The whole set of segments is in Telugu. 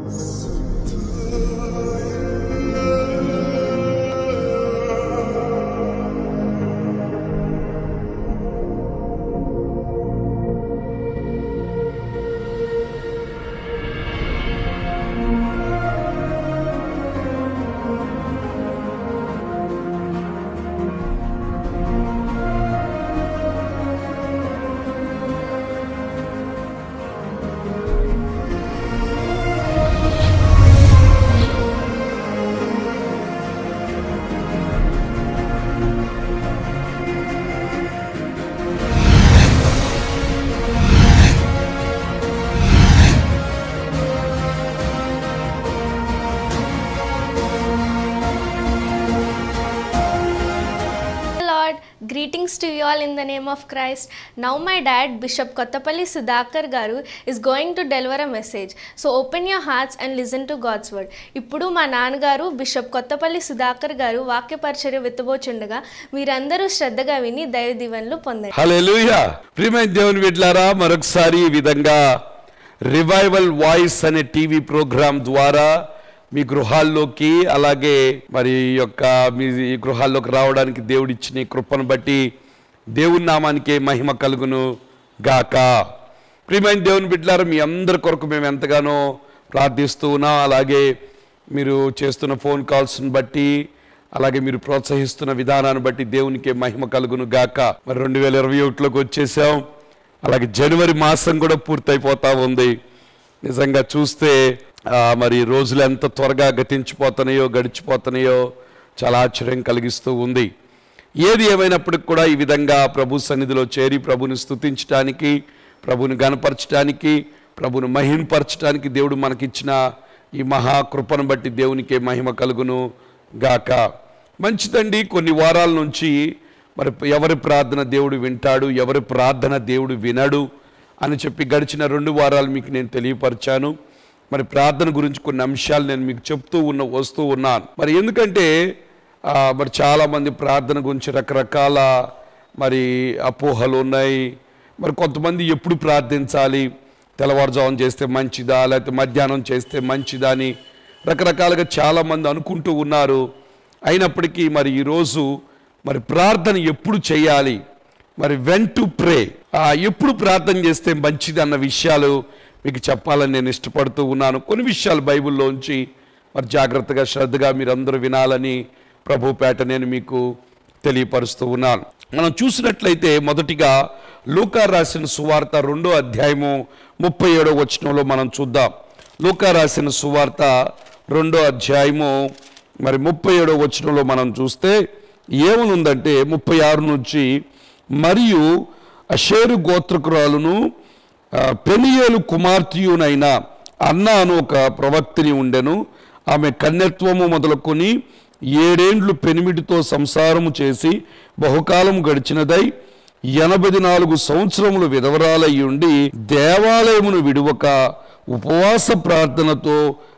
Lord, greetings to you all in the name of Christ. Now, my dad, Bishop Kottapalli Sudhakar Garu, is going to deliver a message. So, open your hearts and listen to God's word. ఇప్పుడు మా నాన్నగారు బిషప్ కొత్తపల్లి సుధాకర్ గారు వాక్య పరిచర్య విత్తబోచుండగా మీరందరూ శ్రద్ధగా విని దైవ దీవెనలు పొందండి హల్లెలూయా ప్రియమైన దేవుని బిడ్డలారా మరొకసారి ఈ విధంగా రివైవల్ వాయిస్ అనే టీవీ ప్రోగ్రాం ద్వారా మీ గృహాల్లోకి అలాగే మరి ఈ యొక్క మీ ఈ గృహాల్లోకి రావడానికి దేవుడిచ్చిన ఈ కృపను బట్టి దేవుని నామానికి మహిమ కలుగును గాక ప్రియమైన దేవుని బిడ్డలారా మీ అందరి కొరకు మేము ఎంతగానో ప్రార్థిస్తూ ఉన్నాం అలాగే మీరు చేస్తున్న ఫోన్ కాల్స్ని బట్టి అలాగే మీరు ప్రోత్సహిస్తున్న విధానాన్ని బట్టి దేవునికి మహిమ కలుగును గాక మరి రెండు వేల ఇరవై ఒకటిలోకి వచ్చేసాం అలాగే జనవరి మాసం కూడా పూర్తయిపోతా ఉంది నిజంగా చూస్తే ఆ, మరి రోజులు ఎంత త్వరగా గతించిపోతున్నాయో గడిచిపోతున్నాయో చాలా ఆశ్చర్యం కలిగిస్తూ ఉంది ఏది ఏమైనప్పటికి కూడా ఈ విధంగా ప్రభు సన్నిధిలో చేరి ప్రభుని స్తుతించడానికి ప్రభుని గనపరచడానికి ప్రభుని మహింపరచడానికి దేవుడు మనకిచ్చిన ఈ మహాకృపను బట్టి దేవునికి మహిమ కలుగును గాక మంచిదండి కొన్ని వారాల నుంచి మరి ఎవరి ప్రార్థన దేవుడు వింటాడు ఎవరి ప్రార్థన దేవుడు వినడు అని చెప్పి గడిచిన రెండు వారాలు మీకు నేను తెలియపరిచాను మరి ప్రార్థన గురించి కొన్ని అంశాలు నేను మీకు చెప్తూ ఉన్న వస్తూ ఉన్నాను మరి ఎందుకంటే ఆ, మరి చాలామంది ప్రార్థన గురించి రకరకాల మరి అపోహలు ఉన్నాయి మరి కొంతమంది ఎప్పుడు ప్రార్థించాలి తెల్లవారుజామున చేస్తే మంచిదా లేకపోతే మధ్యాహ్నం చేస్తే మంచిదా అని రకరకాలుగా చాలామంది అనుకుంటూ ఉన్నారు అయినప్పటికీ మరి ఈరోజు మరి ప్రార్థన ఎప్పుడు చేయాలి మరి వెన్ టు ప్రే ఎప్పుడు ప్రార్థన చేస్తే మంచిది అన్న విషయాలు మీకు చెప్పాలని నేను ఇష్టపడుతూ ఉన్నాను కొన్ని విషయాలు బైబిల్లోంచి మరి జాగ్రత్తగా శ్రద్ధగా మీరందరూ వినాలని ప్రభుపేట నేను మీకు తెలియపరుస్తూ ఉన్నాను మనం చూసినట్లయితే మొదటిగా లూకా రాసిన సువార్త రెండో అధ్యాయము ముప్పై ఏడో వచనంలో మనం చూద్దాం లూకా రాసిన సువార్త రెండో అధ్యాయము మరి ముప్పై ఏడో వచనంలో మనం చూస్తే ఏమనుందంటే ముప్పై ఆరు నుంచి మరియు అషేరు గోత్రకురాలును ఆ, పెనియేలు కుమార్తెయునైన అన్న అను ఒక ప్రవక్తిని ఉండెను ఆమె కన్యత్వము మొదలుకొని ఏడేండ్లు పెనిమిటితో సంసారము చేసి బహుకాలం గడిచినదై ఎనభై నాలుగు సంవత్సరములు విధవరాలై ఉండి దేవాలయమును విడువక ఉపవాస ప్రార్థనతో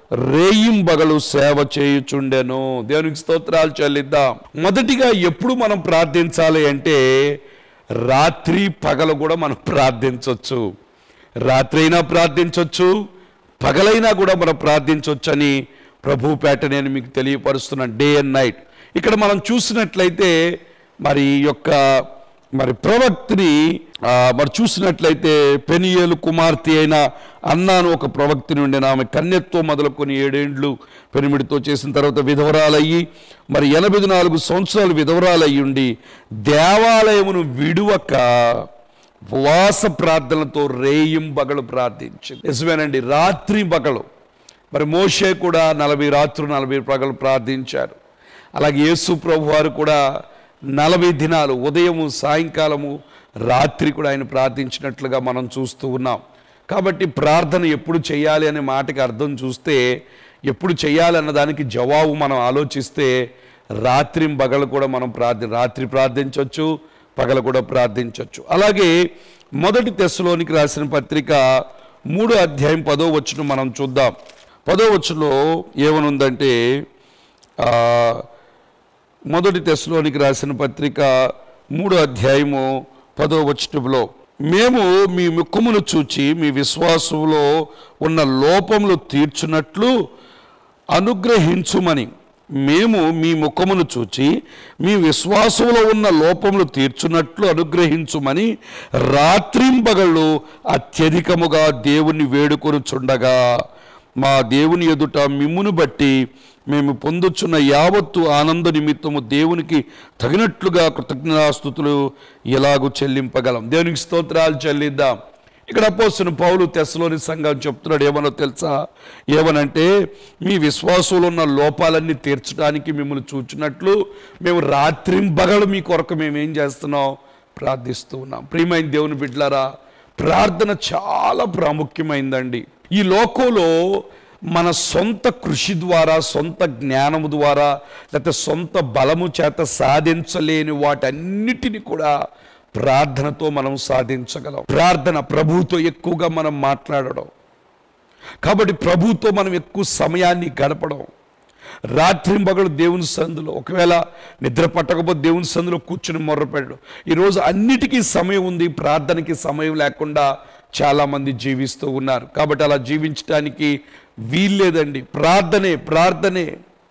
రేయింబగలు సేవ చేయుచుండెను దేవునికి స్తోత్రాలు చెల్లిద్దాం మొదటిగా ఎప్పుడు మనం ప్రార్థించాలి అంటే రాత్రి పగలు కూడా మనం ప్రార్థించవచ్చు రాత్రి అయినా ప్రార్థించవచ్చు పగలైనా కూడా మనం ప్రార్థించవచ్చు అని ప్రభుపేట నేను మీకు తెలియపరుస్తున్నాను డే అండ్ నైట్ ఇక్కడ మనం చూసినట్లయితే మరి ఈ యొక్క మరి ప్రవక్తిని ఆ, మరి చూసినట్లయితే పెనియేలు కుమార్తె అయిన అన్నాను ఒక ప్రవక్తిని ఉండిన ఆమె కన్యత్వం మొదలుకొని ఏడేండ్లు పెనిమిడితో చేసిన తర్వాత విధవరాలయ్యి మరి ఎనభై నాలుగు సంవత్సరాలు విధవరాలయ్యి ఉండి దేవాలయమును విడువక ఉపవాస ప్రార్థనలతో రేయిం బగలు ప్రార్థించింది నిజమేనండి రాత్రి బగలు మరి మోషే కూడా నలభై రాత్రులు నలభై పగలు ప్రార్థించారు అలాగే యేసు ప్రభు వారు కూడా నలభై దినాలు ఉదయము సాయంకాలము రాత్రి కూడా ఆయన ప్రార్థించినట్లుగా మనం చూస్తూ ఉన్నాం కాబట్టి ప్రార్థన ఎప్పుడు చేయాలి అనే మాటకి అర్థం చూస్తే ఎప్పుడు చేయాలి అన్న దానికి జవాబు మనం ఆలోచిస్తే రాత్రి పగలు కూడా మనం ప్రార్థి రాత్రి ప్రార్థించవచ్చు పగలు కూడా ప్రార్థించవచ్చు అలాగే మొదటి తెస్సులోనికి రాసిన పత్రిక మూడో అధ్యాయం పదో వచ్చును మనం చూద్దాం పదో వచ్చులో ఏమనుందంటే ఆ, మొదటి తెస్సులోనికి రాసిన పత్రిక మూడో అధ్యాయము పదో వచనంలో మేము మీ ముఖమును చూచి మీ విశ్వాసంలో ఉన్న లోపములు తీర్చున్నట్లు అనుగ్రహించుమని మేము మీ ముఖమును చూచి మీ విశ్వాసంలో ఉన్న లోపములు తీర్చున్నట్లు అనుగ్రహించుమని రాత్రింబగళ్ళు అత్యధికముగా దేవుని వేడుకొనుచుండగా మా దేవుని ఎదుట మిమ్మును బట్టి మేము పొందుచున్న యావత్తు ఆనంద నిమిత్తము దేవునికి తగినట్లుగా కృతజ్ఞతాస్థుతులు ఎలాగూ చెల్లింపగలం దేవునికి స్తోత్రాలు చెల్లిద్దాం ఇక్కడ అపోస్తున్న పౌలు తెస్సలోని సంఘం చెప్తున్నాడు ఏమనో తెలుసా ఏమనంటే మీ విశ్వాసంలో ఉన్న లోపాలన్నీ తీర్చడానికి మిమ్మల్ని చూచినట్లు మేము రాత్రింబగలు మీ కొరకు మేము ఏం చేస్తున్నాం ప్రార్థిస్తూ ఉన్నాం ప్రియమైన దేవుని బిడ్డలారా ప్రార్థన చాలా ప్రాముఖ్యమైందండి ఈ లోకంలో మన సొంత కృషి ద్వారా సొంత జ్ఞానము ద్వారా లేకపోతే సొంత బలము చేత సాధించలేని వాటన్నిటిని కూడా ప్రార్థనతో మనం సాధించగలం ప్రార్థన ప్రభువుతో ఎక్కువగా మనం మాట్లాడడం కాబట్టి ప్రభువుతో మనం ఎక్కువ సమయాన్ని గడపడం రాత్రింబగలు దేవుని సందులో ఒకవేళ నిద్ర పట్టకపోతే దేవుని సందులో కూర్చుని మొర్రపెట్టడం ఈరోజు అన్నిటికీ సమయం ఉంది ప్రార్థనకి సమయం లేకుండా చాలామంది జీవిస్తూ ఉన్నారు కాబట్టి అలా జీవించడానికి వీల్లేదండి ప్రార్థనే ప్రార్థనే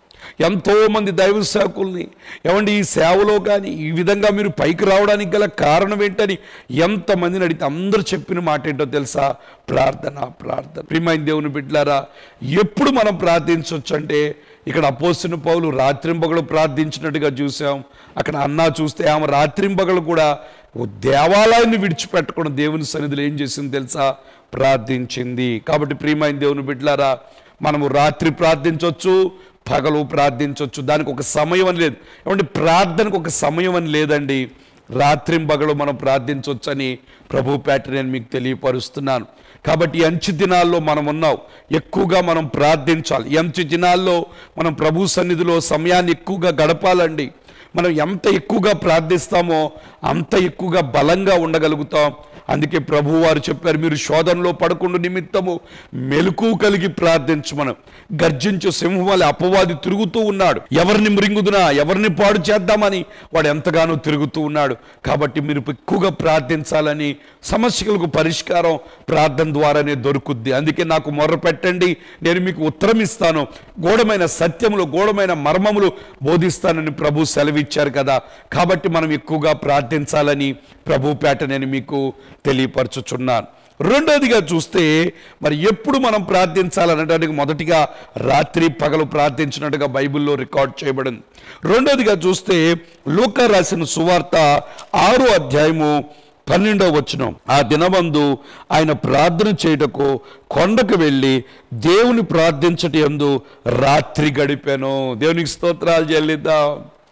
ఎంతోమంది దైవ సేవకుల్ని ఏమండి ఈ సేవలో కానీ ఈ విధంగా మీరు పైకి రావడానికి గల కారణం ఏంటని ఎంతమందిని అడిగితే అందరూ చెప్పిన మాట ఏంటో తెలుసా ప్రార్థన ప్రార్థన ప్రియమైన దేవుని బిడ్డలారా ఎప్పుడు మనం ప్రార్థించవచ్చు అంటే ఇక్కడ అపోసిన పౌలు రాత్రింబగలు ప్రార్థించినట్టుగా చూసాం అక్కడ అన్నా చూస్తే ఆమె రాత్రింబగలు కూడా ఓ దేవాలయాన్ని విడిచిపెట్టకుండా దేవుని సన్నిధిలో ఏం చేసింది తెలుసా ప్రార్థించింది కాబట్టి ప్రియమైన దేవుని బిడ్డలారా మనము రాత్రి ప్రార్థించవచ్చు పగలు ప్రార్థించవచ్చు దానికి ఒక సమయం అని లేదు ఏమంటే ప్రార్థనకు ఒక సమయం అని లేదండి రాత్రింబగలు మనం ప్రార్థించవచ్చు అని ప్రభు పేట నేను మీకు తెలియపరుస్తున్నాను కాబట్టి ఈ అంచు దినాల్లో మనం ఉన్నాం ఎక్కువగా మనం ప్రార్థించాలి ఈ అంచు దినాల్లో మనం ప్రభు సన్నిధిలో సమయాన్ని ఎక్కువగా గడపాలండి మనం ఎంత ఎక్కువగా ప్రార్థిస్తామో అంత ఎక్కువగా బలంగా ఉండగలుగుతాం అందుకే ప్రభు వారు చెప్పారు మీరు శోధనలో పడకుండా నిమిత్తము మెలకు కలిగి ప్రార్థించమను గర్జించు సింహవాలి అపవాది తిరుగుతూ ఉన్నాడు ఎవరిని మృంగుదునా ఎవరిని పాడు చేద్దామని వాడు ఎంతగానో తిరుగుతూ ఉన్నాడు కాబట్టి మీరు ఎక్కువగా ప్రార్థించాలని సమస్యలకు పరిష్కారం ప్రార్థన ద్వారానే దొరుకుద్ది అందుకే నాకు మొర్ర పెట్టండి నేను మీకు ఉత్తరం ఇస్తాను గూఢమైన సత్యములు గూఢమైన మర్మములు బోధిస్తానని ప్రభు సెలవిచ్చారు కదా కాబట్టి మనం ఎక్కువగా ప్రార్థించాలని ప్రభు పేట నేను మీకు తెలియపరచుచున్నాను రెండోదిగా చూస్తే మరి ఎప్పుడు మనం ప్రార్థించాలనడానికి మొదటిగా రాత్రి పగలు ప్రార్థించినట్టుగా బైబిల్లో రికార్డ్ చేయబడింది రెండోదిగా చూస్తే లూకా రాసిన సువార్త ఆరో అధ్యాయము పన్నెండవ వచనం ఆ దినమందు ఆయన ప్రార్థన చేయుటకు కొండకు వెళ్ళి దేవుని ప్రార్థించటి యందు రాత్రి గడిపాను దేవునికి స్తోత్రాలు చెల్లిద్దాం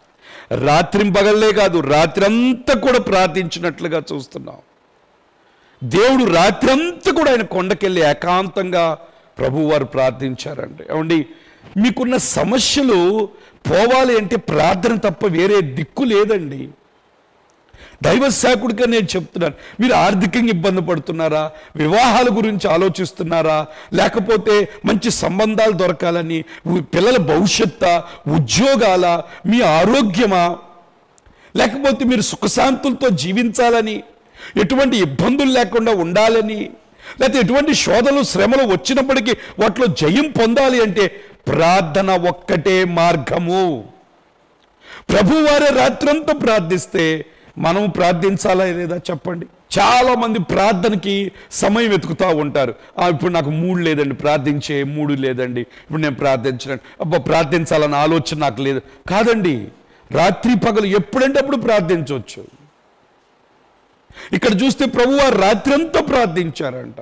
రాత్రి పగల్లే కాదు రాత్రి అంతా కూడా ప్రార్థించినట్లుగా చూస్తున్నాం దేవుడు రాత్రి అంతా కూడా ఆయన కొండకెళ్ళి ఏకాంతంగా ప్రభువారు ప్రార్థించారండి ఏమండి మీకున్న సమస్యలు పోవాలి అంటే ప్రార్థన తప్ప వేరే దిక్కు లేదండి దైవ సేకుడిగా నేను చెప్తున్నాను మీరు ఆర్థికంగా ఇబ్బంది పడుతున్నారా వివాహాల గురించి ఆలోచిస్తున్నారా లేకపోతే మంచి సంబంధాలు దొరకాలని ఉ- పిల్లల భవిష్యత్తా ఉద్యోగాల మీ ఆరోగ్యమా లేకపోతే మీరు సుఖశాంతులతో జీవించాలని ఎటువంటి ఇబ్బందులు లేకుండా ఉండాలని లేకపోతే ఎటువంటి శోధనలు శ్రమలు వచ్చినప్పటికీ వాటిలో జయం పొందాలి అంటే ప్రార్థన ఒక్కటే మార్గము ప్రభువారే రాత్రంతా ప్రార్థిస్తే మనం ప్రార్థించాలా లేదా చెప్పండి చాలా మంది ప్రార్థనకి సమయం వెతుకుతూ ఉంటారు "ఆ, ఇప్పుడు నాకు మూడు లేదండి ప్రార్థించే మూడు లేదండి ఇప్పుడు నేను ప్రార్థించలేను అబ్బా ప్రార్థించాలన్న ఆలోచన నాకు లేదు కాదండి రాత్రి పగలు ఎప్పుడంటే అప్పుడు ప్రార్థించవచ్చు ఇక్కడ చూస్తే ప్రభువారు రాత్రి అంతా ప్రార్థించారంట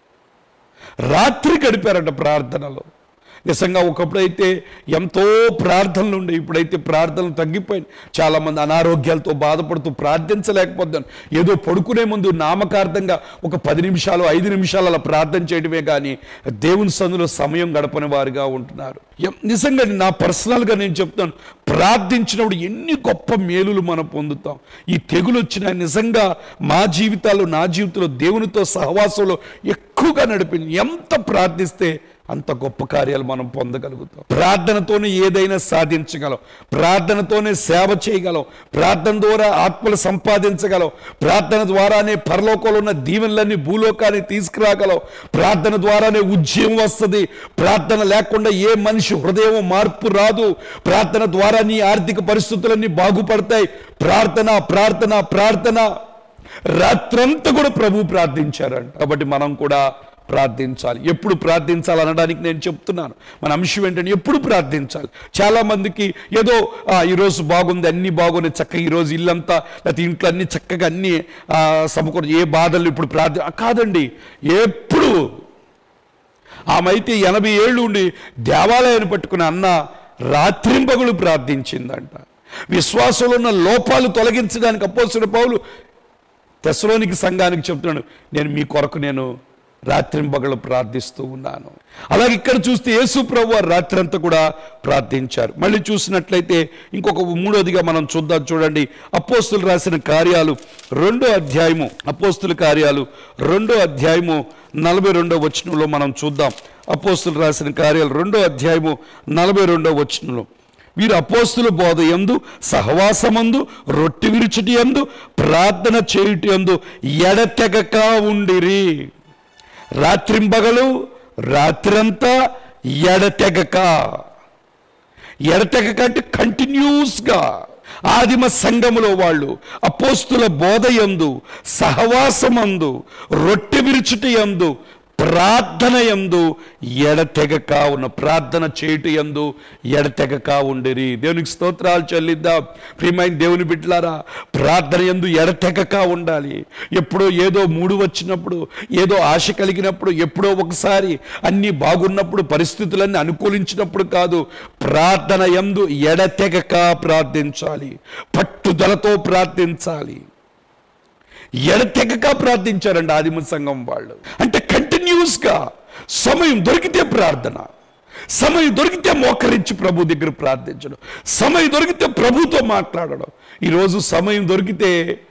రాత్రి గడిపారంట ప్రార్థనలో నిజంగా ఒకప్పుడైతే ఎంతో ప్రార్థనలు ఉండే ఇప్పుడైతే ప్రార్థనలు తగ్గిపోయినాయి చాలామంది అనారోగ్యాలతో బాధపడుతూ ప్రార్థించలేకపోతున్నాను ఏదో పడుకునే ముందు నామకార్థంగా ఒక పది నిమిషాలు ఐదు నిమిషాలు అలా ప్రార్థన చేయడమే కానీ దేవుని సందులో సమయం గడపని వారుగా ఉంటున్నారు ఎం- నిజంగా నా పర్సనల్గా నేను చెప్తాను ప్రార్థించినప్పుడు ఎన్ని గొప్ప మేలులు మనం పొందుతాం ఈ తెగులు వచ్చిన నిజంగా మా జీవితాలు నా జీవితంలో దేవునితో సహవాసంలో ఎక్కువగా నడిపింది ఎంత ప్రార్థిస్తే అంత గొప్ప కార్యాలు మనం పొందగలుగుతాం ప్రార్థనతోనే ఏదైనా సాధించగలం ప్రార్థనతోనే సేవ చేయగలం ప్రార్థన ద్వారా ఆత్మలు సంపాదించగలం ప్రార్థన ద్వారానే పరలోకంలో ఉన్న దీవెనలన్నీ భూలోకాన్ని తీసుకురాగలం ప్రార్థన ద్వారానే ఉద్యమం వస్తుంది ప్రార్థన లేకుండా ఏ మనిషి హృదయం మార్పు రాదు ప్రార్థన ద్వారా నీ ఆర్థిక పరిస్థితులన్నీ బాగుపడతాయి ప్రార్థన ప్రార్థన ప్రార్థన రాత్రంతా కూడా ప్రభు ప్రార్థించారంట కాబట్టి మనం కూడా ప్రార్థించాలి ఎప్పుడు ప్రార్థించాలి అనడానికి నేను చెప్తున్నాను మన అంశం ఏంటంటే ఎప్పుడు ప్రార్థించాలి చాలా మందికి ఏదో "ఆ, ఈరోజు బాగుంది అన్ని బాగున్నాయి చక్కగా ఈరోజు ఇల్లంతా లేకపోతే ఇంట్లో అన్ని చక్కగా అన్ని ఆ, సమకూర ఏ బాధలు ఇప్పుడు ప్రార్థన కాదండి ఎప్పుడు ఆమె అయితే ఎనభై ఏళ్ళు ఉండి దేవాలయాన్ని పట్టుకుని అన్న రాత్రింపగులు ప్రార్థించిందంట విశ్వాసంలో ఉన్న లోపాలు తొలగించడానికి అపోసిన పౌలు తెసలోనికి సంఘానికి చెప్తున్నాడు నేను మీ కొరకు నేను రాత్రింపగలు ప్రార్థిస్తూ ఉన్నాను అలాగే ఇక్కడ చూస్తే యేసు ప్రభు వారు రాత్రి అంతా కూడా ప్రార్థించారు మళ్ళీ చూసినట్లయితే ఇంకొక మూడోదిగా మనం చూద్దాం చూడండి అపోస్తులు రాసిన కార్యాలు రెండో అధ్యాయము అపోస్తుల కార్యాలు రెండో అధ్యాయము నలభై రెండో వచనంలో మనం చూద్దాం అపోస్తులు రాసిన కార్యాలు రెండో అధ్యాయము నలభై రెండో వచనంలో వీరు అపోస్తుల బోధ ఎందు సహవాసమందు రొట్టె విరుచుటి ఎందు ప్రార్థన చేయుటి ఎందు ఎడతెగక ఉండిరి రాత్రింబగలు రాత్రంతా ఎడతెగక ఎడతెగక అంటే కంటిన్యూస్గా ఆదిమ సంఘములో వాళ్ళు అపోస్తుల బోధ యందు సహవాసమందు రొట్టె విరుచుటి యందు ప్రార్థన యందు ఎడతెగక ఉన్న ప్రార్థన చేయుట యందు ఎడతెగక ఉండిరి దేవునికి స్తోత్రాలు చెల్లిద్దాం ప్రియమైన దేవుని బిడ్డలారా ప్రార్థన యందు ఎడతెగక ఉండాలి ఎప్పుడో ఏదో మూడు వచ్చినప్పుడు ఏదో ఆశ కలిగినప్పుడు ఎప్పుడో ఒకసారి అన్నీ బాగున్నప్పుడు పరిస్థితులన్నీ అనుకూలించినప్పుడు కాదు ప్రార్థన యందు ఎడతెగక ప్రార్థించాలి పట్టుదలతో ప్రార్థించాలి ఎడతెగక ప్రార్థించారండి ఆదిమ సంఘం వాళ్ళు అంటే కంటిన్యూస్గా సమయం దొరికితే ప్రార్థన సమయం దొరికితే మోకరించి ప్రభు దగ్గర ప్రార్థించడం సమయం దొరికితే ప్రభుతో మాట్లాడడం ఈరోజు సమయం దొరికితే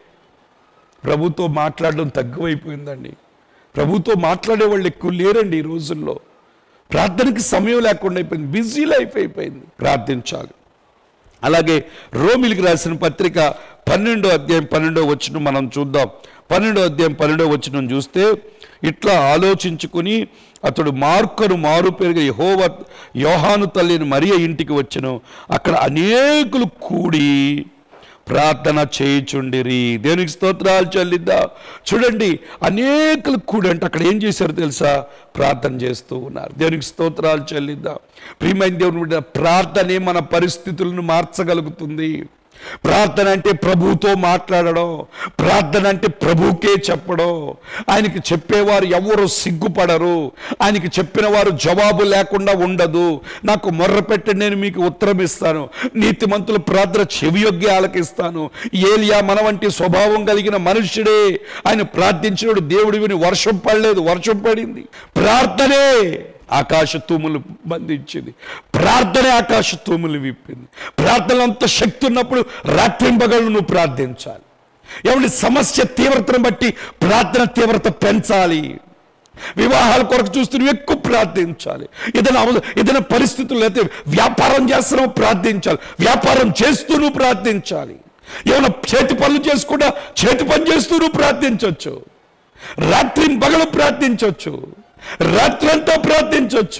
ప్రభుతో మాట్లాడడం తక్కువైపోయిందండి ప్రభుతో మాట్లాడే వాళ్ళు ఎక్కువ లేరండి ఈ రోజుల్లో ప్రార్థనకి సమయం లేకుండా అయిపోయింది బిజీ లైఫ్ అయిపోయింది ప్రార్థించాలి అలాగే రోమిలికి రాసిన పత్రిక పన్నెండో అధ్యాయం పన్నెండో వచ్చిన మనం చూద్దాం పన్నెండో అధ్యాయం పన్నెండో వచ్చిన చూస్తే ఇట్లా ఆలోచించుకుని అతడు మార్కను మారు పెరిగి యహోవ యోహాను తల్లిని మరియ ఇంటికి వచ్చెను అక్కడ అనేకులు కూడి ప్రార్థన చేయుచుండిరి దేవునికి స్తోత్రాలు చెల్లిద్దా చూడండి అనేకులు కూడి అంటే అక్కడ ఏం చేశారు తెలుసా ప్రార్థన చేస్తూ ఉన్నారు దేవునికి స్తోత్రాలు చెల్లిద్దాం ప్రియమైన దేవుని బిడ్డ ప్రార్థనే మన పరిస్థితులను మార్చగలుగుతుంది ప్రార్థన అంటే ప్రభువుతో మాట్లాడడం ప్రార్థన అంటే ప్రభువుకే చెప్పడం ఆయనకి చెప్పేవారు ఎవరు సిగ్గుపడరు ఆయనకి చెప్పిన వారు జవాబు లేకుండా ఉండదు నాకు మొర్ర పెట్టి నేను మీకు ఉత్తరం ఇస్తాను నీతిమంతుల ప్రార్థన చెవియొగ్గి ఆలకిస్తాను ఏలియా మన వంటి స్వభావం కలిగిన మనుష్యుడే ఆయన ప్రార్థించినప్పుడు దేవుడు విని వర్షం పడలేదు వర్షం పడింది ప్రార్థనే ఆకాశ తూములు బంధించింది ప్రార్థనే ఆకాశ తూములు విప్పింది ప్రార్థన అంత శక్తి ఉన్నప్పుడు రాత్రింబగళ్ళు నువ్వు ప్రార్థించాలి ఎవరి సమస్య తీవ్రతను బట్టి ప్రార్థన తీవ్రత పెంచాలి వివాహాల కొరకు చూస్తూ నువ్వు ఎక్కువ ప్రార్థించాలి ఏదైనా అవసరం ఏదైనా పరిస్థితులు అయితే వ్యాపారం చేస్తున్నావు ప్రార్థించాలి వ్యాపారం చేస్తూ నువ్వు ప్రార్థించాలి ఏమైనా చేతి పనులు చేసుకుంటా చేతి పని చేస్తూ నువ్వు ప్రార్థించవచ్చు రాత్రి పగలు ప్రార్థించవచ్చు రాత్రంతా ప్రార్థించవచ్చు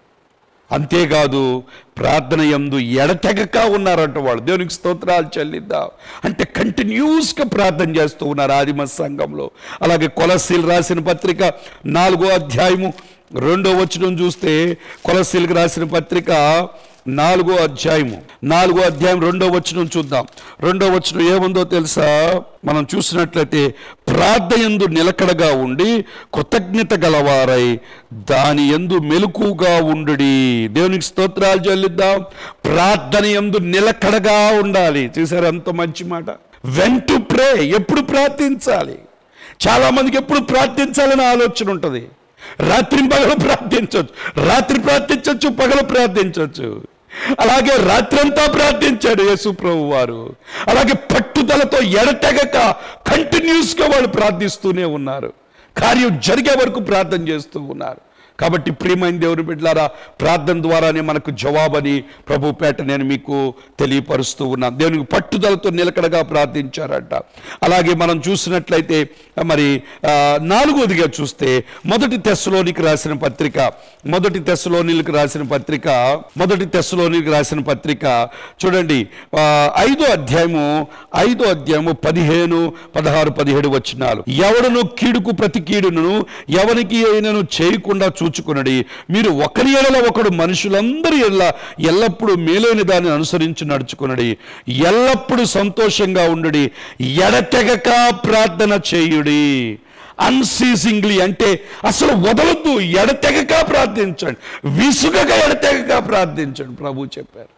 అంతేకాదు ప్రార్థన ఎందు ఎడతెగక ఉన్నారంట వాళ్ళు దేవునికి స్తోత్రాలు చెల్లిద్దాం అంటే కంటిన్యూస్గా ప్రార్థన చేస్తూ ఉన్నారు ఆదిమ సంఘంలో అలాగే కొలసీలు రాసిన పత్రిక నాలుగో అధ్యాయము రెండో వచనం చూస్తే కొలసీలకు రాసిన పత్రిక నాలుగో అధ్యాయము నాలుగో అధ్యాయం రెండో వచనం చూద్దాం రెండో వచనం ఏముందో తెలుసా మనం చూసినట్లయితే ప్రార్థయందు నిలకడగా ఉండి కృతజ్ఞత గలవారై దాని ఎందు మెలకుగా ఉండుడి దేవునికి స్తోత్రాలు చెల్లిద్దాం ప్రార్థన ఎందు నిలకడగా ఉండాలి చూసారు అంత మంచి మాట వెంటు ప్రే ఎప్పుడు ప్రార్థించాలి చాలా మందికి ఎప్పుడు ప్రార్థించాలని ఆలోచన ఉంటుంది రాత్రి పగలు ప్రార్థించవచ్చు రాత్రి ప్రార్థించవచ్చు పగలు ప్రార్థించవచ్చు అలాగే రాత్రంతా ప్రార్థించాడు యేసు ప్రభు వారు అలాగే పట్టుదలతో ఎడతెగక కంటిన్యూస్గా వాళ్ళు ప్రార్థిస్తూనే ఉన్నారు కార్యం జరిగే వరకు ప్రార్థన చేస్తూ ఉన్నారు కాబట్టి ప్రియమైన దేవుని బిడ్డలారా ప్రార్థన ద్వారానే మనకు జవాబని ప్రభు పేట నేను మీకు తెలియపరుస్తూ ఉన్నాను దేవునికి పట్టుదలతో నిలకడగా ప్రార్థించారంట అలాగే మనం చూసినట్లయితే మరి ఆ, నాలుగోదిగా చూస్తే మొదటి తెస్సులోనికి రాసిన పత్రిక మొదటి తెస్సులోనికి రాసిన పత్రిక మొదటి తెస్సులోనికి రాసిన పత్రిక చూడండి ఆ, ఐదో అధ్యాయము ఐదో అధ్యాయము పదిహేను పదహారు పదిహేడు వచ్చినాలు ఎవడను కీడుకు ప్రతి కీడును ఎవరికి అయినను చేయకుండా చూచుకునడి మీరు ఒకరి ఎడల ఒకడు మనుషులందరి ఎడల ఎల్లప్పుడూ మేలైన దాన్ని అనుసరించి నడుచుకునడి ఎల్లప్పుడూ సంతోషంగా ఉండుడి ఎడతెగక ప్రార్థన చేయుడి అన్సీజింగ్లీ అంటే అసలు వదలొద్దు ఎడతెగక ప్రార్థించండి విసుగక ఎడతెగక ప్రార్థించండి ప్రభు చెప్పారు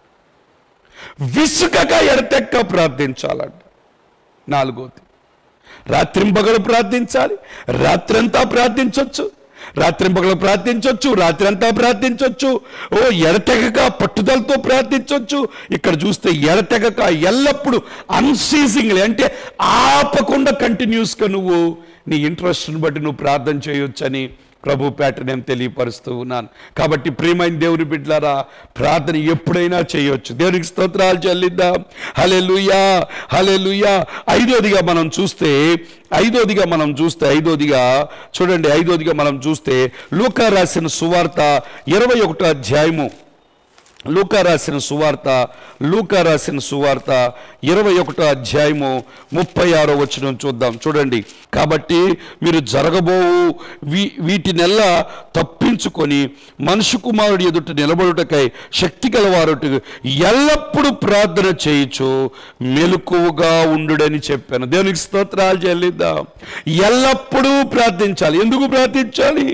విసుగక ఎడతెక్క ప్రార్థించాలంట నాలుగోది రాత్రింపగలు ప్రార్థించాలి రాత్రంతా ప్రార్థించవచ్చు రాత్రింపగలు ప్రార్థించవచ్చు రాత్రంతా ప్రార్థించవచ్చు ఓ ఎడతెగక పట్టుదలతో ప్రార్థించవచ్చు ఇక్కడ చూస్తే ఎడతెగక ఎల్లప్పుడూ అన్సీజింగ్లీ అంటే ఆపకుండా కంటిన్యూస్గా నువ్వు నీ ఇంట్రెస్ట్ని బట్టి నువ్వు ప్రార్థన చేయొచ్చని ప్రభు పేట నేను తెలియపరుస్తూ ఉన్నాను కాబట్టి ప్రియమైన దేవుని బిడ్డలారా ప్రార్థన ఎప్పుడైనా చేయొచ్చు దేవునికి స్తోత్రాలు చెల్లిద్దాం హలే లుయా హలే లుయా ఐదోదిగా మనం చూస్తే ఐదోదిగా మనం చూస్తే ఐదోదిగా చూడండి ఐదోదిగా మనం చూస్తే లూకా రాసిన సువార్త ఇరవై ఒకటో అధ్యాయము లూకా రాసిన సువార్త లూకా రాసిన సువార్త ఇరవై ఒకటో అధ్యాయము ముప్పై ఆరో వచనం చూద్దాం చూడండి కాబట్టి మీరు జరగబోవు వీ వీటినెల్లా తప్పించుకొని మనుషు కుమారుడి ఎదుట నిలబడుటకై శక్తి గలవారుట ఎల్లప్పుడూ ప్రార్థన చేయించు మెలకువగా ఉండుడని చెప్పాను దేవునికి స్తోత్రాలు చెల్లిద్దాం ఎల్లప్పుడూ ప్రార్థించాలి ఎందుకు ప్రార్థించాలి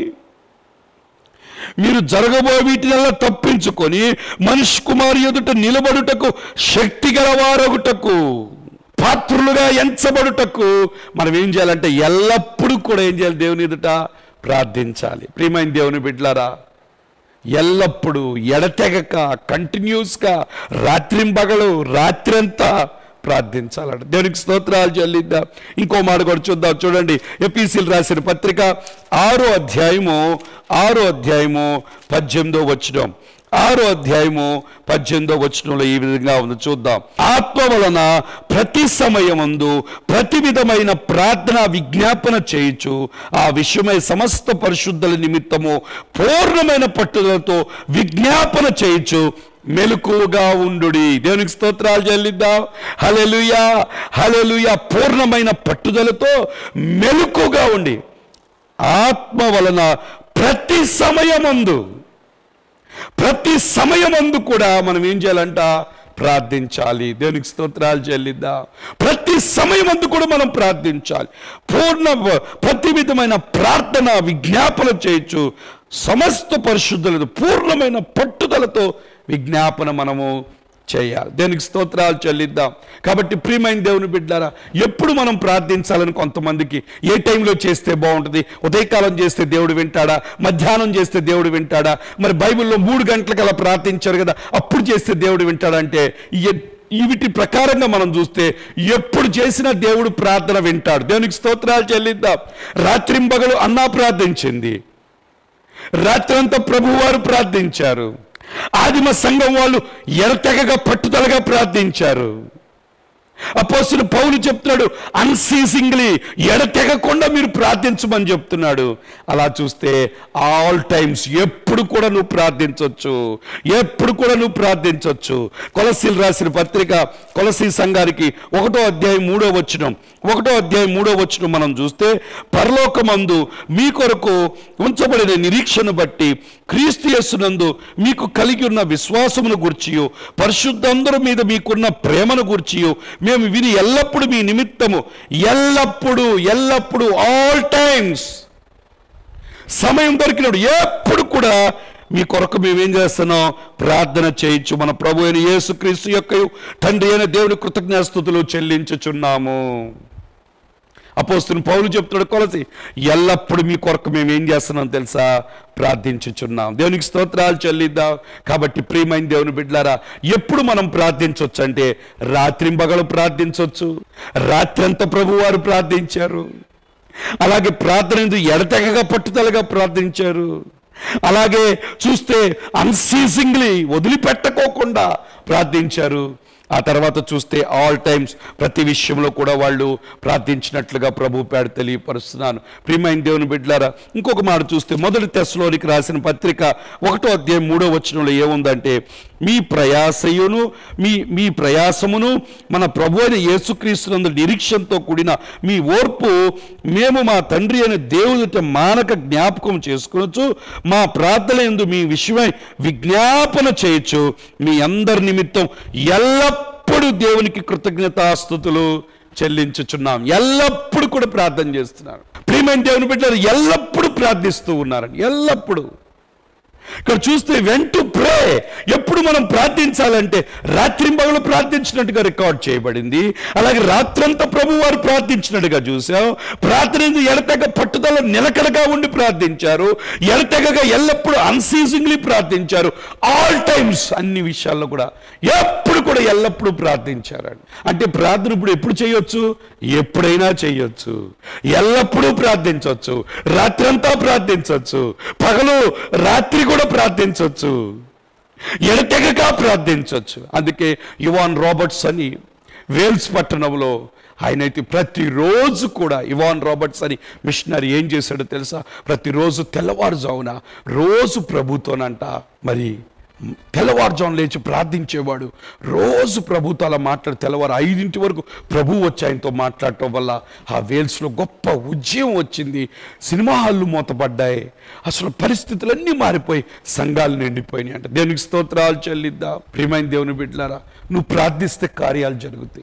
మీరు జరగబో వీటినల్లా తప్పించుకొని మనిషి కుమారి ఎదుట నిలబడుటకు శక్తి గలవారొగుటకు పాత్రులుగా ఎంచబడుటకు మనం ఏం చేయాలంటే ఎల్లప్పుడూ కూడా ఏం చేయాలి దేవుని ఎదుట ప్రార్థించాలి ప్రియమైన దేవుని బిడ్డలారా ఎల్లప్పుడూ ఎడతెగక కంటిన్యూస్గా రాత్రింబగలు రాత్రంతా ప్రార్థించాలంట దేవునికి స్తోత్రాలు చెల్లిద్దాం ఇంకో మాట కూడా చూద్దాం చూడండి ఎపిసిల్ రాసిన పత్రిక ఆరో అధ్యాయము ఆరో అధ్యాయము పద్దెనిమిదో వచ్చినాం ఆరో అధ్యాయము పద్దెనిమిదో వచనంలో ఈ విధంగా ఉంది చూద్దాం ఆత్మ వలన ప్రతి సమయమందు ప్రతి విధమైన ప్రార్థన విజ్ఞాపన చేయుచు ఆ విషయమై సమస్త పరిశుద్ధుల నిమిత్తము పూర్ణమైన పట్టుదలతో విజ్ఞాపన చేయుచు మెలకువగా ఉండుడి దేవునికి స్తోత్రాలు చెల్లిద్దాం హలెలుయా హలెలుయా పూర్ణమైన పట్టుదలతో మెలకుగా ఉండి ఆత్మ వలన ప్రతి సమయమందు ప్రతి సమయమందు కూడా మనం ఏం చేయాలంట ప్రార్థించాలి దేవునికి స్తోత్రాలు చెల్లిద్దాం ప్రతి సమయమందు కూడా మనం ప్రార్థించాలి పూర్ణ ప్రతి విధమైన ప్రార్థన విజ్ఞాపన చేయొచ్చు సమస్త పరిశుద్ధులతో పూర్ణమైన పట్టుదలతో విజ్ఞాపన మనము చేయాలి దేనికి స్తోత్రాలు చెల్లిద్దాం కాబట్టి ప్రియమైన దేవుని బిడ్డారా ఎప్పుడు మనం ప్రార్థించాలని కొంతమందికి ఏ టైంలో చేస్తే బాగుంటుంది ఉదయకాలం చేస్తే దేవుడు వింటాడా మధ్యాహ్నం చేస్తే దేవుడు వింటాడా మరి బైబిల్లో మూడు గంటలకు అలా ప్రార్థించారు కదా అప్పుడు చేస్తే దేవుడు వింటాడా అంటే ఎ- ఈ వీటి ప్రకారంగా మనం చూస్తే ఎప్పుడు చేసినా దేవుడు ప్రార్థన వింటాడు దేవునికి స్తోత్రాలు చెల్లిద్దాం రాత్రింబగలు అన్నా ప్రార్థించింది రాత్రంతా ప్రభువారు ప్రార్థించారు ఆదిమ సంఘం వాళ్ళు ఎడతెగగా పట్టుదలగా ప్రార్థించారు అపోస్తులు పౌలు చెప్తున్నాడు అన్సీసింగ్లీ ఎడతెగకుండా మీరు ప్రార్థించమని చెప్తున్నాడు అలా చూస్తే ఆల్ టైమ్స్ ఎప్పుడు కూడా నువ్వు ప్రార్థించవచ్చు ఎప్పుడు కూడా నువ్వు ప్రార్థించవచ్చు కొలసీలు రాసిన పత్రిక కొలసీ సంఘానికి ఒకటో అధ్యాయం మూడో వచ్చినం ఒకటో అధ్యాయం మూడో వచ్చిన మనం చూస్తే పరలోకమందు మీ కొరకు ఉంచబడిన నిరీక్షను బట్టి క్రీస్తు యేసునందు మీకు కలిగి ఉన్న విశ్వాసమును గుర్చియు పరిశుద్ధందరి మీద మీకున్న ప్రేమను గుర్చియు మేము విని ఎల్లప్పుడూ మీ నిమిత్తము ఎల్లప్పుడూ ఎల్లప్పుడూ ఆల్ టైమ్స్ సమయం దొరికినప్పుడు ఎప్పుడు కూడా మీ కొరకు మేము ఏం చేస్తున్నాం ప్రార్థన చేయొచ్చు మన ప్రభు అయిన యేసుక్రీస్తు యొక్క తండ్రి అయిన దేవుని కృతజ్ఞాస్తుతులు చెల్లించుచున్నాము అపోస్తుని పౌలు చెప్తున్నాడు కొలసి ఎల్లప్పుడు మీ కొరకు మేము ఏం చేస్తున్నాం తెలుసా ప్రార్థించుచున్నాం దేవునికి స్తోత్రాలు చెల్లిద్దాం కాబట్టి ప్రియమైన దేవుని బిడ్డలారా ఎప్పుడు మనం ప్రార్థించవచ్చు అంటే రాత్రింబగలు ప్రార్థించవచ్చు రాత్రంతా ప్రభువారు ప్రార్థించారు అలాగే ప్రార్థన ఎందుకు ఎడతెగగా పట్టుదలగా ప్రార్థించారు అలాగే చూస్తే అన్సీజింగ్లీ వదిలిపెట్టకోకుండా ప్రార్థించారు ఆ తర్వాత చూస్తే ఆల్ టైమ్స్ ప్రతి విషయంలో కూడా వాళ్ళు ప్రార్థించినట్లుగా ప్రభు పేడ తెలియపరుస్తున్నాను ప్రియమైన దేవుని బిడ్డలారా ఇంకొక మాట చూస్తే మొదటి తెశలోనికి రాసిన పత్రిక ఒకటో అధ్యాయం మూడో వచనంలో ఏముందంటే మీ ప్రయాసయును మీ మీ ప్రయాసమును మన ప్రభు అయిన యేసుక్రీస్తునందు నిరీక్షణతో కూడిన మీ ఓర్పు మేము మా తండ్రి అయిన దేవునిట మానక జ్ఞాపకం చేసుకొనొచ్చు మా ప్రార్థన ఎందు మీ విషయమై విజ్ఞాపన చేయొచ్చు మీ అందరి నిమిత్తం ఎల్లప్పుడూ దేవునికి కృతజ్ఞతాస్థుతులు చెల్లించుచున్నాం ఎల్లప్పుడూ కూడా ప్రార్థన చేస్తున్నారు ప్రియమైన దేవుని బిడ్డలు ఎల్లప్పుడూ ప్రార్థిస్తూ ఉన్నారని ఎల్లప్పుడూ ఇక్కడ చూస్తే వెంట ప్రే ఎప్పుడు మనం ప్రార్థించాలంటే రాత్రింబగలు ప్రార్థించినట్టుగా రికార్డ్ చేయబడింది అలాగే రాత్రంతా ప్రభు వారు ప్రార్థించినట్టుగా చూసాం ప్రార్థన ఎందుకు ఎడతెగ పట్టుదల నిలకడగా ఉండి ప్రార్థించారు ఎడతెగగా ఎల్లప్పుడూ అన్సీజింగ్లీ ప్రార్థించారు ఆల్ టైమ్స్ అన్ని విషయాల్లో కూడా ఎప్పుడు కూడా ఎల్లప్పుడూ ప్రార్థించారండి అంటే ప్రార్థన ఇప్పుడు ఎప్పుడు చేయొచ్చు ఎప్పుడైనా చేయొచ్చు ఎల్లప్పుడూ ప్రార్థించవచ్చు రాత్రంతా ప్రార్థించవచ్చు పగలు రాత్రి కూడా ప్రార్థించవచ్చు ఎడతెగగా ప్రార్థించవచ్చు అందుకే యువాన్ రాబర్ట్స్ అని వేల్స్ పట్టణంలో ఆయనైతే ప్రతిరోజు కూడా ఇవాన్ రాబర్ట్స్ అని మిషనరీ ఏం చేశాడో తెలుసా ప్రతిరోజు తెల్లవారుజామున రోజు ప్రభుతోనంట మరి తెల్లవారుజామున లేచి ప్రార్థించేవాడు రోజు ప్రభుతో అలా మాట్లాడి తెల్లవారు ఐదింటి వరకు ప్రభు వచ్చి ఆయనతో మాట్లాడటం వల్ల ఆ వేల్స్లో గొప్ప ఉద్యమం వచ్చింది సినిమా హాళ్ళు మూతపడ్డాయి అసలు పరిస్థితులన్నీ మారిపోయి సంఘాలు నిండిపోయినాయి అంటే దేవునికి స్తోత్రాలు చెల్లిద్దా ప్రియమైన దేవుని బిడ్డలారా నువ్వు ప్రార్థిస్తే కార్యాలు జరుగుతాయి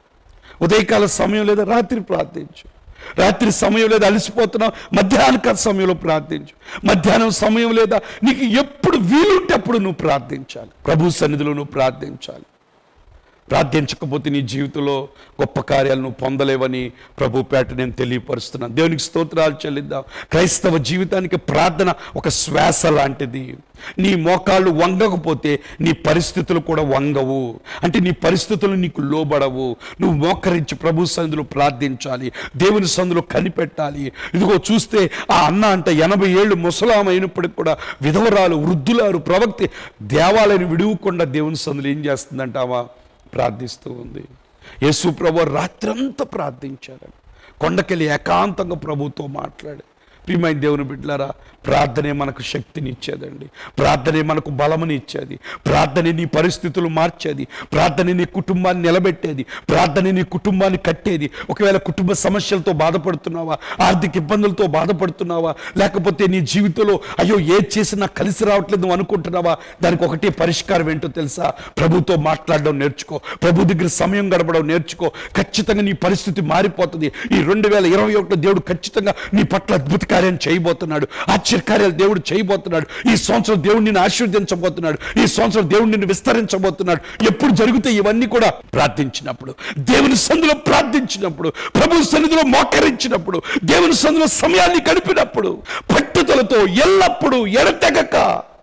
ఉదయకాల సమయం లేదా రాత్రి ప్రార్థించు రాత్రి సమయం లేదా అలసిపోతున్నావు మధ్యాహ్న సమయంలో ప్రార్థించు మధ్యాహ్నం సమయం లేదా నీకు ఎప్పుడు వీలుంటే అప్పుడు నువ్వు ప్రార్థించాలి ప్రభు సన్నిధిలో నువ్వు ప్రార్థించాలి ప్రార్థించకపోతే నీ జీవితంలో గొప్ప కార్యాలు నువ్వు పొందలేవని ప్రభు పేట నేను తెలియపరుస్తున్నాను దేవునికి స్తోత్రాలు చెల్లిద్దాం క్రైస్తవ జీవితానికి ప్రార్థన ఒక శ్వాస లాంటిది నీ మోకాళ్ళు వంగకపోతే నీ పరిస్థితులు కూడా వంగవు అంటే నీ పరిస్థితులు నీకు లోబడవు నువ్వు మోకరించి ప్రభు సందులో ప్రార్థించాలి దేవుని సందులో కనిపెట్టాలి ఇదిగో చూస్తే ఆ అన్న అంటే ఎనభై ఏళ్ళు ముసలాం అయినప్పటికి కూడా విధవరాలు వృద్ధులారు ప్రవక్తి దేవాలయం విడువకుండా దేవుని సందులో ఏం చేస్తుందంటావా ప్రార్థిస్తూ ఉంది యేసు ప్రభు రాత్రంతా ప్రార్థించారు కొండకెళ్ళి ఏకాంతంగా ప్రభుతో మాట్లాడి ప్రియమైన దేవుని బిడ్డలారా ప్రార్థనే మనకు శక్తిని ఇచ్చేదండి ప్రార్థనే మనకు బలముని ఇచ్చేది ప్రార్థనే నీ పరిస్థితులు మార్చేది ప్రార్థనే నీ కుటుంబాన్ని నిలబెట్టేది ప్రార్థనే నీ కుటుంబాన్ని కట్టేది ఒకవేళ కుటుంబ సమస్యలతో బాధపడుతున్నావా ఆర్థిక ఇబ్బందులతో బాధపడుతున్నావా లేకపోతే నీ జీవితంలో అయ్యో ఏది చేసినా కలిసి రావట్లేదు నువ్వు అనుకుంటున్నావా దానికి ఒకటే పరిష్కారం ఏంటో తెలుసా ప్రభుతో మాట్లాడడం నేర్చుకో ప్రభు దగ్గర సమయం గడపడం నేర్చుకో ఖచ్చితంగా నీ పరిస్థితి మారిపోతుంది ఈ రెండు వేల ఇరవై ఒకటి దేవుడు ఖచ్చితంగా నీ పట్ల అద్భుత కార్యం చేయబోతున్నాడు ఆశ్చర్యకార్యాలు దేవుడు చేయబోతున్నాడు ఈ సంవత్సరం దేవుడు నిన్ను ఆశీర్వదించబోతున్నాడు ఈ సంవత్సరం దేవుడు నిన్ను విస్తరించబోతున్నాడు ఎప్పుడు జరుగుతాయి ఇవన్నీ కూడా ప్రార్థించినప్పుడు దేవుని సందులో ప్రార్థించినప్పుడు ప్రభు సన్నిధిలో మోకరించినప్పుడు దేవుని సందులో సమయాన్ని గడిపినప్పుడు పట్టుదలతో ఎల్లప్పుడూ ఎడతెగక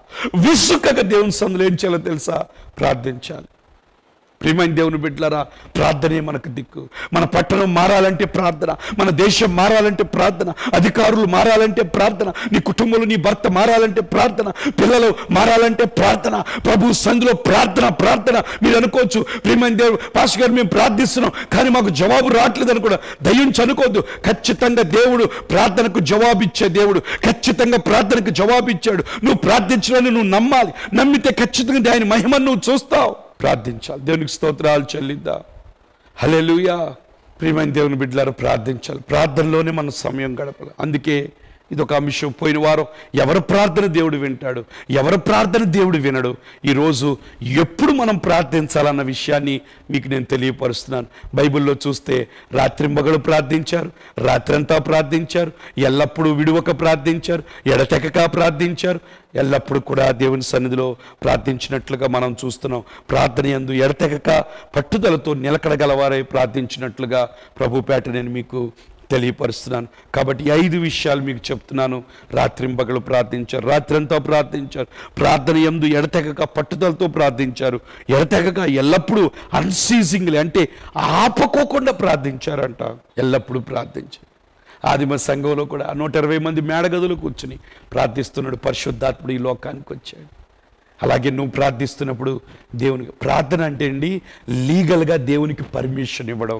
విసుకక దేవుని సందులో ఏం చేయాలో తెలుసా ప్రార్థించాలి ప్రియమైన దేవుని బిడ్డలారా ప్రార్థనే మనకు దిక్కు మన పట్టణం మారాలంటే ప్రార్థన మన దేశం మారాలంటే ప్రార్థన అధికారులు మారాలంటే ప్రార్థన నీ కుటుంబంలో నీ భర్త మారాలంటే ప్రార్థన పిల్లలు మారాలంటే ప్రార్థన ప్రభు సంధిలో ప్రార్థన ప్రార్థన మీరు అనుకోవచ్చు ప్రియమైన దేవుడు పాస్ గారు మేము ప్రార్థిస్తున్నాం కానీ మాకు జవాబు రావట్లేదని కూడా దయ్యుంచి అనుకోవద్దు ఖచ్చితంగా దేవుడు ప్రార్థనకు జవాబు ఇచ్చే దేవుడు ఖచ్చితంగా ప్రార్థనకు జవాబు ఇచ్చాడు నువ్వు ప్రార్థించడాన్ని నువ్వు నమ్మాలి నమ్మితే ఖచ్చితంగా ఆయన మహిమను నువ్వు చూస్తావు ప్రార్థించాలి దేవునికి స్తోత్రాలు చెల్లిద్దా హల్లెలూయా ప్రియమైన దేవుని బిడ్డలారు ప్రార్థించాలి ప్రార్థనలోనే మన సమయం గడపాలి అందుకే ఇది ఒక అంశం పోయిన వారం ఎవరి ప్రార్థన దేవుడు వింటాడు ఎవరి ప్రార్థన దేవుడు వినడు ఈరోజు ఎప్పుడు మనం ప్రార్థించాలన్న విషయాన్ని మీకు నేను తెలియపరుస్తున్నాను బైబిల్లో చూస్తే రాత్రింబగలు ప్రార్థించారు రాత్రంతా ప్రార్థించారు ఎల్లప్పుడూ విడువక ప్రార్థించారు ఎడతెగక ప్రార్థించారు ఎల్లప్పుడూ కూడా దేవుని సన్నిధిలో ప్రార్థించినట్లుగా మనం చూస్తున్నాం ప్రార్థన యందు ఎడతెగక పట్టుదలతో నిలకడగలవారై ప్రార్థించినట్లుగా ప్రభుపేట నేను మీకు తెలియపరుస్తున్నాను కాబట్టి ఈ ఐదు విషయాలు మీకు చెప్తున్నాను రాత్రింబగలు ప్రార్థించారు రాత్రంతా ప్రార్థించారు ప్రార్థన ఎందు ఎడతెగక పట్టుదలతో ప్రార్థించారు ఎడతెగక ఎల్లప్పుడూ అన్సీజింగ్లీ అంటే ఆపకోకుండా ప్రార్థించారంట ఎల్లప్పుడూ ప్రార్థించారు ఆదిమ సంఘంలో కూడా నూట ఇరవై మంది మేడగదులు కూర్చుని ప్రార్థిస్తున్నాడు పరిశుద్ధాత్ముడు ఈ లోకానికి వచ్చాడు అలాగే నువ్వు ప్రార్థిస్తున్నప్పుడు దేవునికి ప్రార్థన అంటే అండి లీగల్గా దేవునికి పర్మిషన్ ఇవ్వడం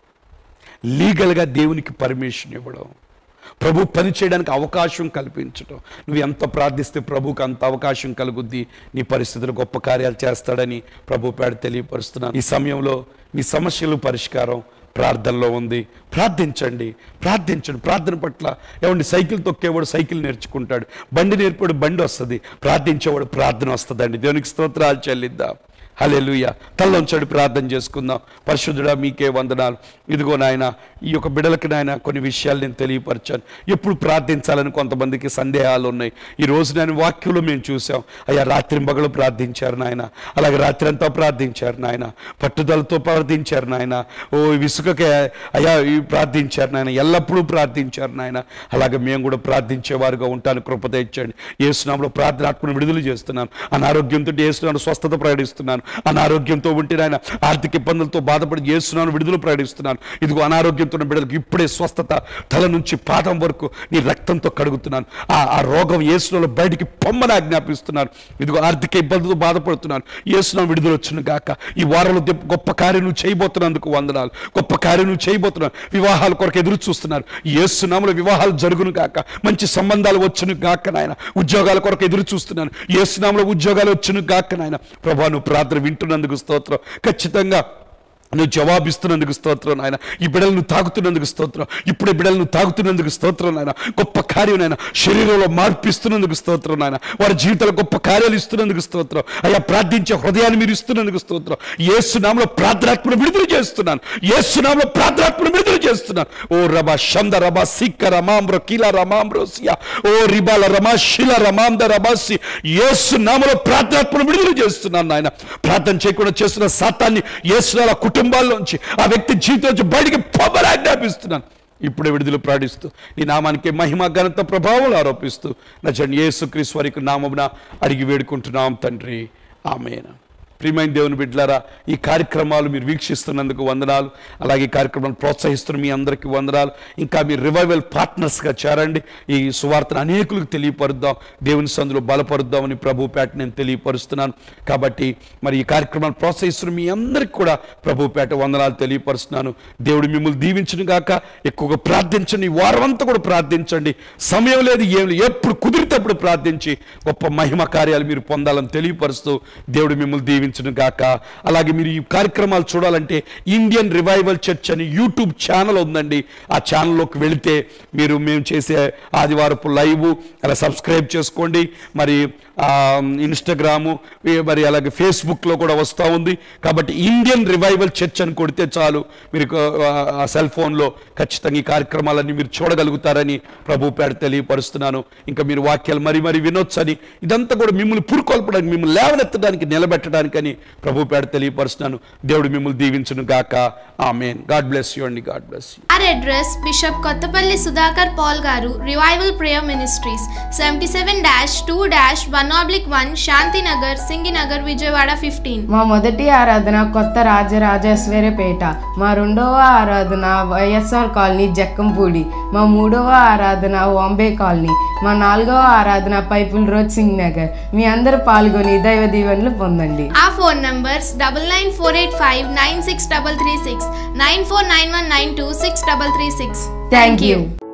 లీగల్గా దేవునికి పర్మిషన్ ఇవ్వడం ప్రభు పని చేయడానికి అవకాశం కల్పించడం నువ్వు ఎంత ప్రార్థిస్తే ప్రభుకు అంత అవకాశం కలుగుద్ది నీ పరిస్థితులు గొప్ప కార్యాలు చేస్తాడని ప్రభు పేడ తెలియపరుస్తున్నాను ఈ సమయంలో మీ సమస్యలు పరిష్కారం ప్రార్థనలో ఉంది ప్రార్థించండి ప్రార్థించండి ప్రార్థన పట్ల ఏమండి సైకిల్ తొక్కేవాడు సైకిల్ నేర్చుకుంటాడు బండి నేర్పాడు బండి వస్తుంది ప్రార్థించేవాడు ప్రార్థన వస్తుందండి దేవునికి స్తోత్రాలు చెల్లిద్దాం హల్లెలూయా తల్లంచడి ప్రార్థన చేసుకుందాం పరిశుద్ధుడా మీకే వందనాలు ఇదిగో నాయన ఈ యొక్క బిడలకి నాయన కొన్ని విషయాలు నేను తెలియపరిచాను ఎప్పుడు ప్రార్థించాలని కొంతమందికి సందేహాలు ఉన్నాయి ఈ రోజు నేను వాక్యంలో మేము చూసాం అయ్యా రాత్రి మగలు ప్రార్థించారు నాయన అలాగే రాత్రి అంతా ప్రార్థించారు నాయన పట్టుదలతో ప్రార్థించారు నాయన ఓ విసుకకే అయ్యా ఈ ప్రార్థించారు నాయన ఎల్లప్పుడూ ప్రార్థించారు నాయన అలాగే మేము కూడా ప్రార్థించేవారుగా ఉంటాను కృపత ఇచ్చండి ఏసునామలో ప్రార్థనాత్మను విడుదల చేస్తున్నాను అనారోగ్యంతో ఏసునాను స్వస్థత ప్రకటిస్తున్నాను అనారోగ్యంతో ఉంటే నాయన ఆర్థిక ఇబ్బందులతో బాధపడి ఏసునాను విడుదల ప్రకటిస్తున్నాను ఇదిగో అనారోగ్యంతో ఉన్న బిడ్డలకు ఇప్పుడే స్వస్థత తల నుంచి పాదం వరకు నీ రక్తంతో కడుగుతున్నాను ఆ ఆ రోగం ఏసునాలో బయటికి పొమ్మని ఆజ్ఞాపిస్తున్నాను ఇదిగో ఆర్థిక ఇబ్బందులతో బాధపడుతున్నాను ఏసునాను విడుదల వచ్చును గాక ఈ వారంలో దిప్- గొప్ప కార్యం నువ్వు చేయబోతున్నందుకు వందనాలు గొప్ప కార్యం నువ్వు చేయబోతున్నావు వివాహాల కొరకు ఎదురు చూస్తున్నారు ఏసునాముల వివాహాలు జరుగును గాక మంచి సంబంధాలు వచ్చును గాక నాయన ఉద్యోగాల కొరకు ఎదురు చూస్తున్నాను ఏసునాముల ఉద్యోగాలు వచ్చును గాక నాయన ప్రభా నువ్వు ప్రార్థన వింటున్నందుకు స్తోత్రం ఖచ్చితంగా నువ్వు జవాబిస్తున్నందుకు స్తోత్రం నాయన ఈ బిడలు నువ్వు తాగుతున్నందుకు స్తోత్రం ఇప్పుడే బిడలు నువ్వు తాగుతున్నందుకు స్తోత్రం నాయన గొప్ప కార్యం నాయన శరీరంలో మార్పు ఇస్తున్నందుకు స్తోత్రం నాయన వారి జీవితంలో గొప్ప కార్యాలు ఇస్తున్నందుకు స్తోత్రం అయ్యా ప్రార్థించే హృదయాన్ని మీరు ఇస్తున్నందుకు స్తోత్రం ఏసునామలో ప్రార్థనాత్మను విడుదల చేస్తున్నాను ఏసునామలో ప్రార్థనాత్మను విడుదల చేస్తున్నాను ఓ రబా షంద రబా సిక్క రమాంబ్రో కీల రమాంబ్రోసియా ఓ రిబాల రమా శిల రమాంద రబాసి ఏసునామలో ప్రార్థనాత్మను విడుదల చేస్తున్నాను నాయన ప్రార్థన చేయకుండా చేస్తున్న సాతాన్ని ఏసునాల కుటుంబాల్లోంచి ఆ వ్యక్తి జీవితం నుంచి బయటికి పొమ్మని ఆజ్ఞాపిస్తున్నాను ఇప్పుడే విడుదల ప్రాడిస్తూ ఈ నామానికి మహిమ ఘనత ప్రభావాలు ఆరోపిస్తూ నా జన్ యేసుక్రీస్తు వారికి నామమున అడిగి వేడుకుంటున్నాం తండ్రి ఆమెన ప్రియమైన దేవుని బిడ్డలారా ఈ కార్యక్రమాలు మీరు వీక్షిస్తున్నందుకు వందనాలు అలాగే ఈ కార్యక్రమాలు ప్రోత్సహిస్తున్న మీ అందరికీ వందనాలు ఇంకా మీరు రివైవల్ పార్ట్నర్స్గా చేరండి ఈ సువార్తను అనేకులకు తెలియపరుద్దాం దేవుని సందులో బలపరుద్దామని ప్రభు పేట నేను తెలియపరుస్తున్నాను కాబట్టి మరి ఈ కార్యక్రమాలు ప్రోత్సహిస్తున్న మీ అందరికీ కూడా ప్రభు పేట వందనాలు తెలియపరుస్తున్నాను దేవుడు మిమ్మల్ని దీవించను గాక ఎక్కువగా ప్రార్థించండి ఈ వారం అంతా కూడా ప్రార్థించండి సమయం లేదు ఏం లేదు ఎప్పుడు కుదిరితే అప్పుడు ప్రార్థించి గొప్ప మహిమ కార్యాలు మీరు పొందాలని తెలియపరుస్తూ దేవుడు మిమ్మల్ని దీవించను గాక అలాగే మీరు ఈ కార్యక్రమాలు చూడాలంటే ఇండియన్ రివైవల్ చర్చ్ అని యూట్యూబ్ ఛానల్ ఉందండి ఆ ఛానల్లోకి వెళితే మీరు మేము చేసే ఆదివారపు లైవ్ అలా సబ్స్క్రైబ్ చేసుకోండి మరి ఆ, ఇన్స్టాగ్రాము ఈ- మరి అలాగే ఫేస్బుక్లో కూడా వస్తూ ఉంది కాబట్టి ఇండియన్ రివైవల్ చర్చ్ అని కొడితే చాలు మీరు ఆ, ఆ సెల్ ఫోన్లో ఖచ్చితంగా ఈ కార్యక్రమాలన్నీ మీరు చూడగలుగుతారని ప్రభు పేడ తెలియపరుస్తున్నాను ఇంకా మీరు వాక్యాలు మరి మరి వినొచ్చని ఇదంతా కూడా మిమ్మల్ని పురుకొల్పడానికి మిమ్మల్ని లేవనెత్తడానికి నిలబెట్టడానికని ప్రభు పేడ తెలియపరుస్తున్నాను దేవుడు మిమ్మల్ని దీవించును గాక ఆమెన్ గాడ్ బ్లెస్ యూ అండి God bless you Our address Bishop Kottapalli Sudhakar Paul Garu Revival Prayer Ministries 77 2 1 oblique 1 Shanti Nagar Singinagar Vijayawada 15 మా మొదటి ఆరాధన కొత్త రాజరాజేశ్వరపేట మా రెండవ ఆరాధన వైఎస్ఆర్ కాలనీ జక్కంపూడి మా మూడవ ఆరాధన బాంబే కాలనీ మా నాలుగవ ఆరాధన పైపుల్ రోడ్ సింగ్ నగర్ మీ అందరూ పాల్గొని దైవ దీవెనలు పొందండి Our phone numbers 99485 96336 949192 6336 thank you